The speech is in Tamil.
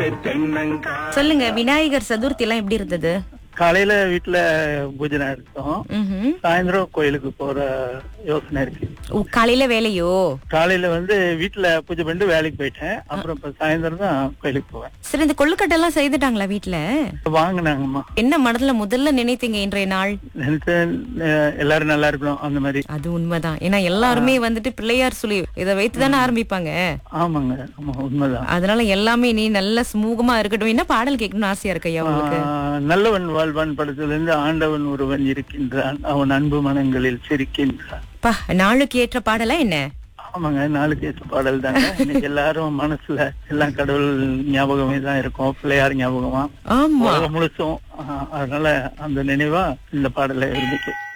தென்னங்கா சொல்லுங்க விநாயகர் சதுர்த்தி எல்லாம் எப்படி இருந்தது காலையில வீட்டுல பூஜை நடத்தோம் ம்ஹும். சாயந்தரம் கோயிலுக்கு போற யோசனை இருக்கு ஓ, காலையில வேலையோ காலையில வந்து வீட்டுல பூஜை பண்ணிட்டு வேலைக்கு போயிட்டேன் அப்புறம் இப்ப சாயந்தரம் தான் கோயிலுக்கு போவேன் சரி இந்த கொள்ளுக்கட்டை எல்லாம் செய்துட்டாங்களா வீட்ல வாங்கினாங்கம்மா என்ன மனதுல முதல்ல நினைத்தீங்க இன்றைய நாள் நினைச்சு அஹ், எல்லாரும் நல்லா இருக்கணும் அந்த மாதிரி அது உண்மைதான் ஏன்னா எல்லாருமே வந்துட்டு பிள்ளையார் சொல்லி இதை வைத்து தானே ஆரம்பிப்பாங்க ஆமாங்க ஆமா உண்மைதான் அதனால எல்லாமே நீ நல்ல சுமூகமா இருக்கட்டும் என்ன பாடல் கேட்கணும்னு ஆசையா இருக்கு ஐயா உங்களுக்கு ஆஹ், நல்லவன் வாழ்வான் படத்துல இருந்து ஆண்டவன் ஒருவன் இருக்கின்றான் அவன் அன்பு மனங்களில் சிரிக்கின்றான் பா நாளுக்கு ஏற்ற பாடலா என்ன ஆமாங்க நாளுக்கு ஏற்ற பாடல் தாங்க இன்னைக்கு எல்லாரும் மனசுல எல்லாம் கடவுள் ஞாபகமே தான் இருக்கும் பிள்ளையார் ஞாபகமா ஆமா உலகம் முழுசும் ஆஹ், அதனால அந்த நினைவா இந்த பாடலை இருந்துச்சு